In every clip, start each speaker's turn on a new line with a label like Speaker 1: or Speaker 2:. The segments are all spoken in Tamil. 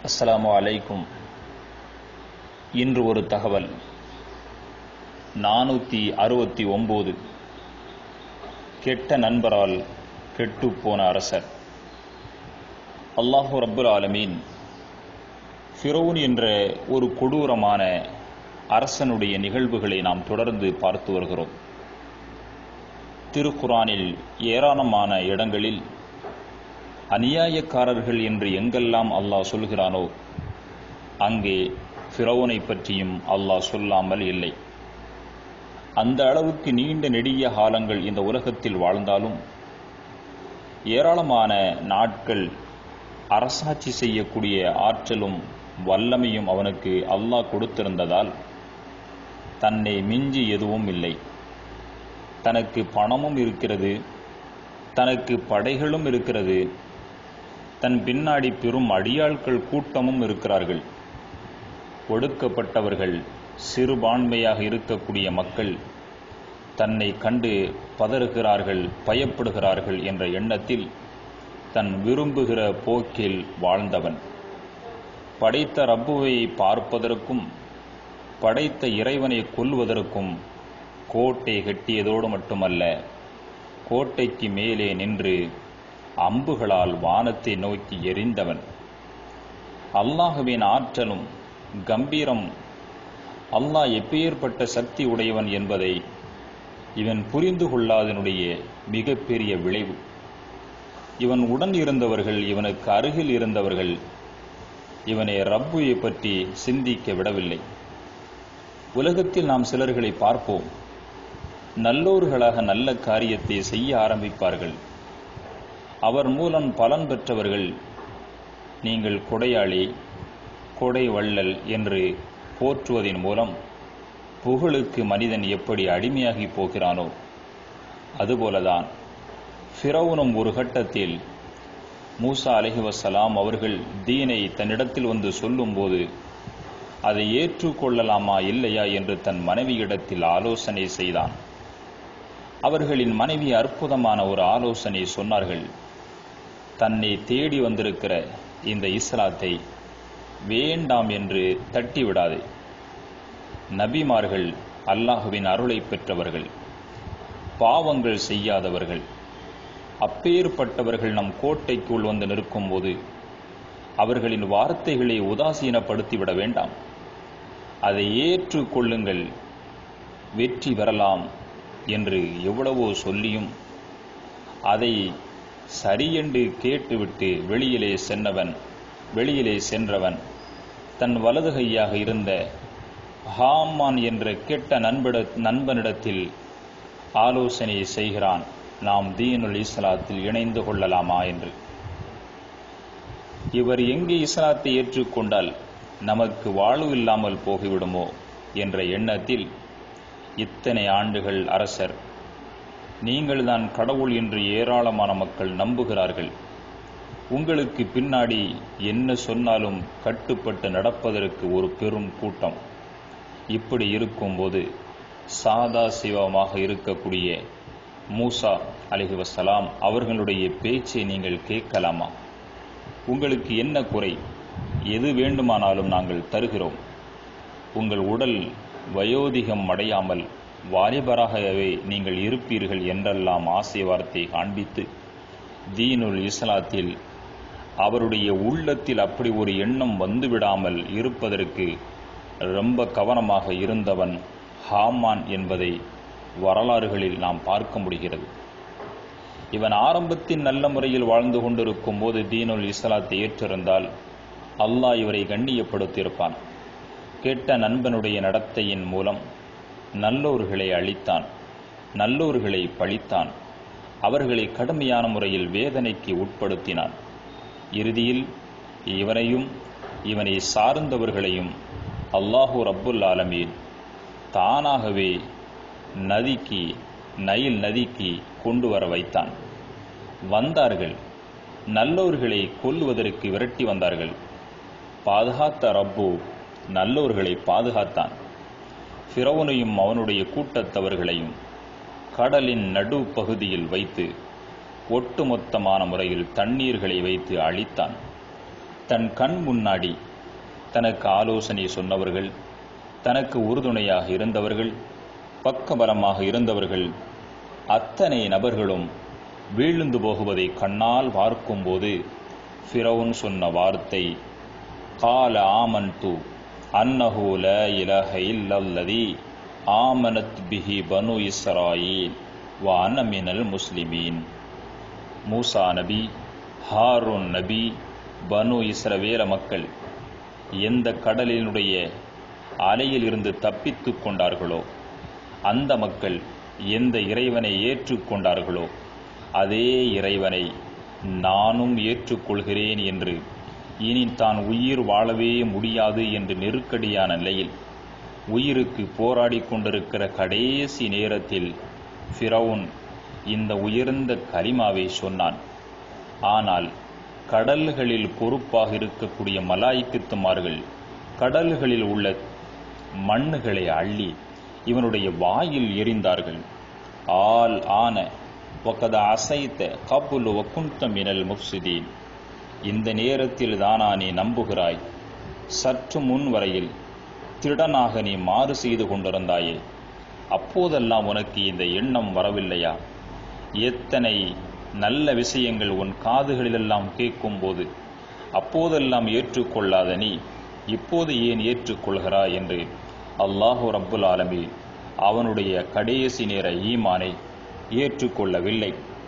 Speaker 1: அஸ்ஸலாமு அலைக்கும் இன்று ஒரு தகவல் நானூற்றி அறுபத்தி ஒன்பது கெட்ட நண்பரால் கெட்டுப்போன அரசர் அல்லாஹு ரப்புல் ஆலமீன் ஃபிரௌன் என்ற ஒரு கொடூரமான அரசனுடைய நிகழ்வுகளை நாம் தொடர்ந்து பார்த்து வருகிறோம் திருக்குரானில் ஏராளமான இடங்களில் அநியாயக்காரர்கள் என்று எங்கெல்லாம் அல்லாஹ் சொல்கிறானோ அங்கே ஃபிரௌனை பற்றியும் அல்லாஹ் சொல்லாமல் இல்லை அந்த அளவுக்கு நீண்ட நெடிய காலங்கள் இந்த உலகத்தில் வாழ்ந்தாலும் ஏராளமான நாட்கள் அரசாட்சி செய்யக்கூடிய ஆற்றலும் வல்லமையும் அவனுக்கு அல்லாஹ் கொடுத்திருந்ததால் தன்னை மிஞ்சி எதுவும் இல்லை தனக்கு பணமும் இருக்கிறது தனக்கு படைகளும் இருக்கிறது தன் பின்னாடி பெரும் அடியாட்கள் கூட்டமும் இருக்கிறார்கள் ஒடுக்கப்பட்டவர்கள் சிறுபான்மையாக இருக்கக்கூடிய மக்கள் தன்னை கண்டு பதறுகிறார்கள் பயப்படுகிறார்கள் என்ற எண்ணத்தில் தன் விரும்புகிற போக்கில் வாழ்ந்தவன் படைத்த ரப்புவை பார்ப்பதற்கும் படைத்த இறைவனை கொல்வதற்கும் கோட்டை கட்டியதோடு மட்டுமல்ல கோட்டைக்கு மேலே நின்று அம்புகளால் வானத்தை நோக்கி எரிந்தவன் அல்லாஹுவின் ஆற்றலும் கம்பீரம் அல்லாஹ் எப்பேற்பட்ட சக்தி உடையவன் என்பதை இவன் புரிந்து கொள்ளாதனுடைய மிகப்பெரிய விளைவு இவன் உடன் இருந்தவர்கள் இவனுக்கு அருகில் இருந்தவர்கள் இவனை ரப்புவை பற்றி சிந்திக்க விடவில்லை உலகத்தில் நாம் சிலர்களை பார்ப்போம் நல்லோர்களாக நல்ல காரியத்தை செய்ய ஆரம்பிப்பார்கள் அவர் மூலம் பலன் பெற்றவர்கள் நீங்கள் கொடையாளி கொடை வள்ளல் என்று போற்றுவதன் மூலம் புகழுக்கு மனிதன் எப்படி அடிமையாகி போகிறானோ அதுபோலதான் ஃபிரௌனும் ஒரு கட்டத்தில் மூசா அலஹி வசலாம் அவர்கள் தீனை தன்னிடத்தில் வந்து சொல்லும்போது அதை ஏற்றுக்கொள்ளலாமா இல்லையா என்று தன் மனைவியிடத்தில் ஆலோசனை செய்தான் அவர்களின் மனைவி அற்புதமான ஒரு ஆலோசனை சொன்னார்கள் தன்னை தேடி வந்திருக்கிற இந்த இஸ்லாத்தை வேண்டாம் என்று தட்டிவிடாது நபிமார்கள் அல்லாஹுவின் அருளை பெற்றவர்கள் பாவங்கள் செய்யாதவர்கள் அப்பேற்பட்டவர்கள் நம் கோட்டைக்குள் வந்து நிற்கும்போது அவர்களின் வார்த்தைகளை உதாசீனப்படுத்திவிட வேண்டாம் அதை ஏற்றுக்கொள்ளுங்கள் வெற்றி பெறலாம் என்று எவ்வளவோ சொல்லியும் அதை சரியென்று கேட்டுவிட்டு வெளியிலே சென்றவன் வெளியிலே சென்றவன் தன் வலது கையாக இருந்த ஹாமான் என்ற கெட்ட நண்பிட நண்பனிடத்தில் ஆலோசனை செய்கிறான் நாம் தீனுல் இஸ்லாத்தில் இணைந்து கொள்ளலாமா என்று இவர் எங்கே இஸ்லாத்தை ஏற்றுக்கொண்டால் நமக்கு வாழ்வு இல்லாமல் போகிவிடுமோ என்ற எண்ணத்தில் இத்தனை ஆண்டுகள் அரசர் நீங்கள்தான் கடவுள் என்று ஏராளமான மக்கள் நம்புகிறார்கள் உங்களுக்கு பின்னாடி என்ன சொன்னாலும் கட்டுப்பட்டு நடப்பதற்கு ஒரு பெரும் கூட்டம் இப்படி இருக்கும்போது சாதா சிவமாக இருக்கக்கூடிய மூசா அலிஹி வசலாம் அவர்களுடைய பேச்சை நீங்கள் கேட்கலாமா உங்களுக்கு என்ன குறை எது வேண்டுமானாலும் நாங்கள் தருகிறோம் உங்கள் உடல் வயோதிகம் அடையாமல் வாலிபராகவே நீங்கள் இருப்பீர்கள் என்றெல்லாம் ஆசை வார்த்தை காண்பித்து தீனுல் இஸ்லாத்தில் அவருடைய உள்ளத்தில் அப்படி ஒரு எண்ணம் வந்துவிடாமல் இருப்பதற்கு ரொம்ப கவனமாக இருந்தவன் ஹாமான் என்பதை வரலாறுகளில் நாம் பார்க்க முடிகிறது இவன் ஆரம்பத்தின் நல்ல முறையில் வாழ்ந்து கொண்டிருக்கும் போது தீனுல் இஸ்லாத்தை ஏற்றிருந்தால் அல்லாஹ் இவரை கண்ணியப்படுத்தியிருப்பான் கெட்ட நண்பனுடைய நடத்தையின் மூலம் நல்லோர்களை அழித்தான் நல்லோர்களை பழித்தான் அவர்களை கடுமையான முறையில் வேதனைக்கு உட்படுத்தினான் இறுதியில் இவனையும் இவனை சார்ந்தவர்களையும் அல்லாஹூ ரப்புல் ஆலமீன் தானாகவே நதிக்கு நயில் நதிக்கு கொண்டு வர வைத்தான் வந்தார்கள் நல்லோர்களை கொல்லுவதற்கு விரட்டி வந்தார்கள் பாதுகாத்த ரப்பு நல்லோர்களை பாதுகாத்தான் ஃபிரௌனையும் அவனுடைய கூட்டத்தவர்களையும் கடலின் நடுப்பகுதியில் வைத்து ஒட்டுமொத்தமான முறையில் தண்ணீர்களை வைத்து அழித்தான் தன் கண் முன்னாடி தனக்கு ஆலோசனை சொன்னவர்கள் தனக்கு உறுதுணையாக இருந்தவர்கள் பக்கபலமாக இருந்தவர்கள் அத்தனை நபர்களும் வீழ்ந்து போகுவதை கண்ணால் பார்க்கும்போது ஃபிரவுன் சொன்ன வார்த்தை கால ஆமன்து அன்னஹு ல இலஹ இல்லல்லதி ஆமனத் பிஹி பனு இஸ்ராயீல் வ அன மினல் முஸ்லிமீன் மூசா நபி ஹாரூன் நபி பனு இஸ்ரவேல மக்கள் எந்த கடலினுடைய அலையில் இருந்து தப்பித்துக் கொண்டார்களோ அந்த மக்கள் எந்த இறைவனை ஏற்றுக்கொண்டார்களோ அதே இறைவனை நானும் ஏற்றுக்கொள்கிறேன் என்று இனி தான் உயிர் வாழவே முடியாது என்று நெருக்கடியான நிலையில் உயிருக்கு போராடி கொண்டிருக்கிற கடைசி நேரத்தில் ஃபிரவுன் இந்த உயர்ந்த கலிமாவை சொன்னான் ஆனால் கடல்களில் பொறுப்பாக இருக்கக்கூடிய மலாய்க்குத்துமார்கள் கடல்களில் உள்ள மண்ணுகளை அள்ளி இவனுடைய வாயில் எறிந்தார்கள் ஆல் ஆன ஒக்கத அசைத்த கபுல் ஒக்குந்த மினல் முப்சிதீன் இந்த நேரத்தில் தானா நீ நம்புகிறாய் சற்று முன் வரையில் திருடனாக நீ மாறு செய்து கொண்டிருந்தாயே அப்போதெல்லாம் உனக்கு இந்த எண்ணம் வரவில்லையா எத்தனை நல்ல விஷயங்கள் உன் காதுகளிலெல்லாம் கேட்கும்போது அப்போதெல்லாம் ஏற்றுக்கொள்ளாத நீ இப்போது ஏன் ஏற்றுக்கொள்கிறாய் என்று அல்லாஹு ரப்புல் ஆலமி அவனுடைய கடைசி நேர ஈமானை ஏற்றுக்கொள்ளவில்லை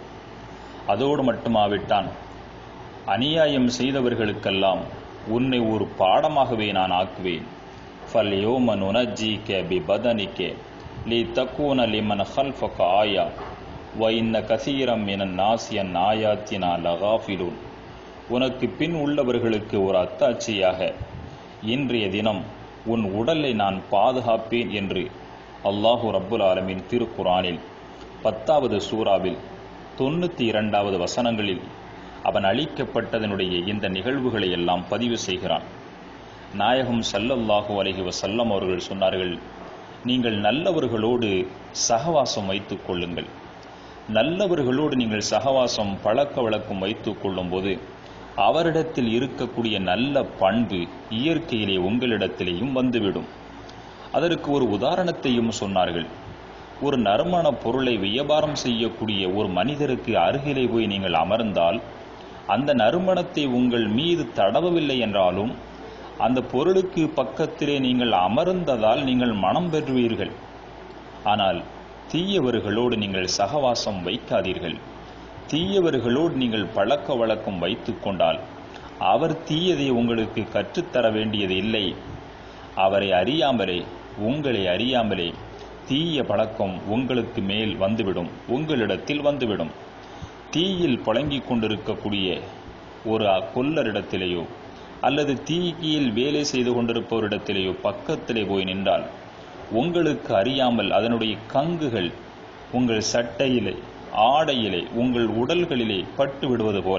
Speaker 1: அதோடு மட்டுமாவிட்டான் அநியாயம் செய்தவர்களுக்கெல்லாம் உன்னை ஒரு பாடமாகவே நான் ஆக்குவேன் ஃபல் யோம நுனஜ்ஜிக பி பதனிக்க லி தக்கூன லிமன் ஹல்ஃபக ஆயா வ இன்ன கசீரம் என நாசியன் ஆயாத்தினா லகாஃபிலூன் உனக்கு பின் உள்ளவர்களுக்கு ஒரு அத்தாட்சியாக இன்றைய தினம் உன் உடலை நான் பாதுகாப்பேன் என்று அல்லாஹு ரப்புல் ஆலமின் திருக்குரானில் பத்தாவது சூறாவில் தொண்ணூற்றி இரண்டாவது வசனங்களில் அவன் அளிக்கப்பட்டதனுடைய இந்த நிகழ்வுகளை எல்லாம் பதிவு செய்கிறான் நாயகம் சல்லல்லாஹு அலைஹி வசல்லம் அவர்கள் சொன்னார்கள் நீங்கள் நல்லவர்களோடு சகவாசம் வைத்துக் கொள்ளுங்கள் நல்லவர்களோடு நீங்கள் சகவாசம் பழக்க வழக்கம் வைத்துக் கொள்ளும்போது அவரிடத்தில் இருக்கக்கூடிய நல்ல பண்பு இயற்கையிலே உங்களிடத்திலேயும் வந்துவிடும் அதற்கு ஒரு உதாரணத்தையும் சொன்னார்கள் ஒரு நறுமண பொருளை வியாபாரம் செய்யக்கூடிய ஒரு மனிதருக்கு அருகிலே போய் நீங்கள் அமர்ந்தால் அந்த நறுமணத்தை உங்கள் மீது தடவவில்லை என்றாலும் அந்த பொருளுக்கு பக்கத்திலே நீங்கள் அமர்ந்ததால் நீங்கள் மனம் பெறுவீர்கள் ஆனால் தீயவர்களோடு நீங்கள் சகவாசம் வைக்காதீர்கள் தீயவர்களோடு நீங்கள் பழக்க வழக்கம் வைத்துக் கொண்டால் அவர் தீயதை உங்களுக்கு கற்றுத்தர வேண்டியது இல்லை அவரை அறியாமலே உங்களை அறியாமலே தீய பழக்கம் உங்களுக்கு மேல் வந்துவிடும் உங்களிடத்தில் வந்துவிடும் தீயில் புழங்கிக் கொண்டிருக்கக்கூடிய ஒரு கொல்லரிடத்திலேயோ அல்லது தீயில் வேலை செய்து கொண்டிருப்பவரிடத்திலேயோ பக்கத்திலே போய் நின்றால் உங்களுக்கு அறியாமல் அதனுடைய கங்குகள் உங்கள் சட்டையிலே ஆடையிலே உங்கள் உடல்களிலே பட்டு விடுவது போல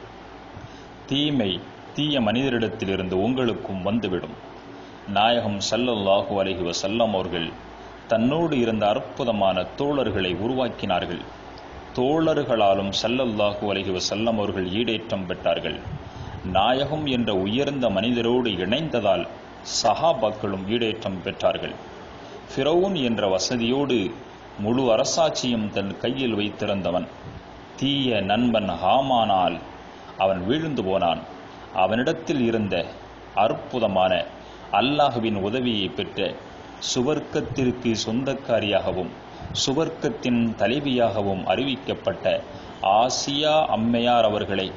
Speaker 1: தீமை தீய மனிதரிடத்திலிருந்து உங்களுக்கும் வந்துவிடும் நாயகம் சல்லல்லாஹு அலைஹி வசல்லம் அவர்கள் தன்னோடு இருந்த அற்புதமான தோழர்களை உருவாக்கினார்கள் தோழர்களாலும் சல்லல்லாஹு அலைஹி வசல்லம் அவர்கள் ஈடேற்றம் பெற்றார்கள் நாயகம் என்ற உயர்ந்த மனிதரோடு இணைந்ததால் சஹாபாக்களும் ஈடேற்றம் பெற்றார்கள் ஃபிரௌன் என்ற வசதியோடு முழு அரசாட்சியும் தன் கையில் வைத்திருந்தவன் தீய நண்பன் ஹாமானால் அவன் வீழ்ந்து போனான் அவனிடத்தில் இருந்த அற்புதமான அல்லாஹுவின் உதவியை பெற்ற சுவர்க்கத்திற்கு சொந்தக்காரியாகவும் சுவர்க்கத்தின் தலைவியாகவும் அறிவிக்கப்பட்ட ஆசியா அம்மையார் அவர்களை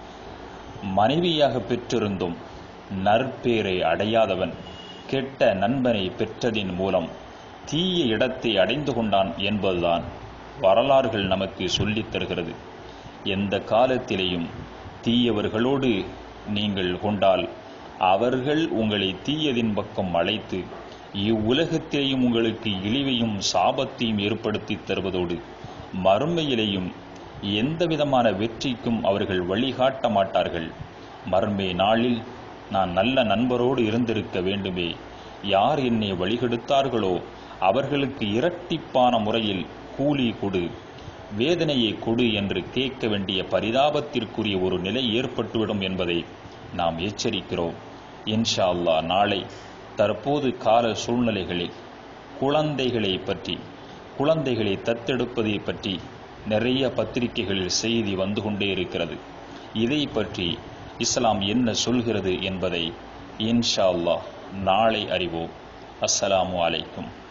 Speaker 1: மனைவியாக பெற்றிருந்தும் நற்பேரை அடையாதவன் கெட்ட நண்பனை பெற்றதின் மூலம் தீய இடத்தை அடைந்து கொண்டான் என்பதுதான் வரலாறுகள் நமக்கு சொல்லித் தருகிறது எந்த காலத்திலேயும் தீயவர்களோடு நீங்கள் கொண்டால் அவர்கள் உங்களை தீயதின் பக்கம் அழைத்து இவ்வுலகத்திலேயும் உங்களுக்கு இழிவையும் சாபத்தையும் ஏற்படுத்தி தருவதோடு மறுமையிலேயும் எந்தவிதமான வெற்றிக்கும் அவர்கள் வழிகாட்ட மாட்டார்கள் மர்மே நாளில் நான் நல்ல நண்பரோடு இருந்திருக்க வேண்டுமே யார் என்னை வழிகெடுத்தார்களோ அவர்களுக்கு இரட்டிப்பான முறையில் கூலி கொடு வேதனையை கொடு என்று கேட்க வேண்டிய பரிதாபத்திற்குரிய ஒரு நிலை ஏற்பட்டுவிடும் என்பதை நாம் எச்சரிக்கிறோம் இன்ஷா அல்லாஹ் நாளை தற்போது கால சூழ்நிலைகளில் குழந்தைகளை பற்றி குழந்தைகளை தத்தெடுப்பதை பற்றி நிறைய பத்திரிகைகளில் செய்தி வந்து கொண்டே இருக்கிறது இதை பற்றி இஸ்லாம் என்ன சொல்கிறது என்பதை இன்ஷா அல்லாஹ் நாளை அறிவோம் அஸ்ஸலாமு அலைக்கும்